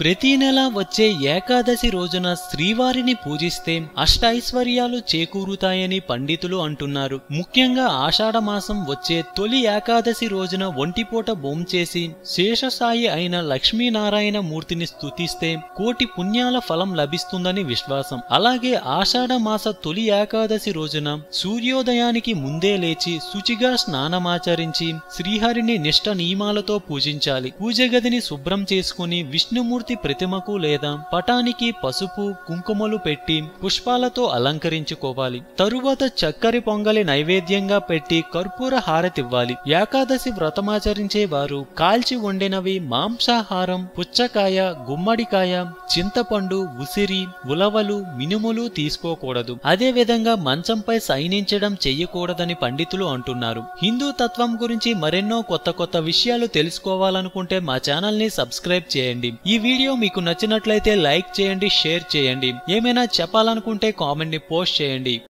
ప్రతి నెల వచ్చే ఏకాదశి రోజున శ్రీవారిని పూజిస్తే అష్టైశ్వర్యాలు చేకూరుతాయని పండితులు అంటున్నారు ముఖ్యంగా ఆషాఢ మాసం వచ్చే తొలి ఏకాదశి రోజున ఒంటిపూట భోంచేసి శేషసాయి అయిన లక్ష్మీనారాయణ మూర్తిని స్తుతిస్తే కోటి పుణ్యాల ఫలం లభిస్తుందని విశ్వాసం అలాగే ఆషాఢ మాస తొలి ఏకాదశి రోజున సూర్యోదయానికి ముందే లేచి శుచిగా స్నానమాచరించి శ్రీహరిని నిష్ట నియమాలతో పూజించాలి పూజ గదిని శుభ్రం చేసుకుని విష్ణుమూర్తి ప్రతిమకు లేదా పటానికి పసుపు కుంకుమలు పెట్టి పుష్పాలతో అలంకరించుకోవాలి తరువాత చక్కరి పొంగలి నైవేద్యంగా పెట్టి కర్పూర హారతివ్వాలి ఏకాదశి వ్రతమాచరించే వారు కాల్చి వండినవి మాంసాహారం పుచ్చకాయ గుమ్మడికాయ చింతపండు ఉసిరి ఉలవలు మినుములు తీసుకోకూడదు అదే విధంగా మంచంపై సైనించడం చెయ్యకూడదని పండితులు అంటున్నారు హిందూ తత్వం గురించి మరెన్నో కొత్త కొత్త విషయాలు తెలుసుకోవాలనుకుంటే మా ఛానల్ ని సబ్స్క్రైబ్ చేయండి ఈ వీడియో మీకు నచ్చినట్లయితే లైక్ చేయండి షేర్ చేయండి ఏమైనా చెప్పాలనుకుంటే కామెంట్ ని పోస్ట్ చేయండి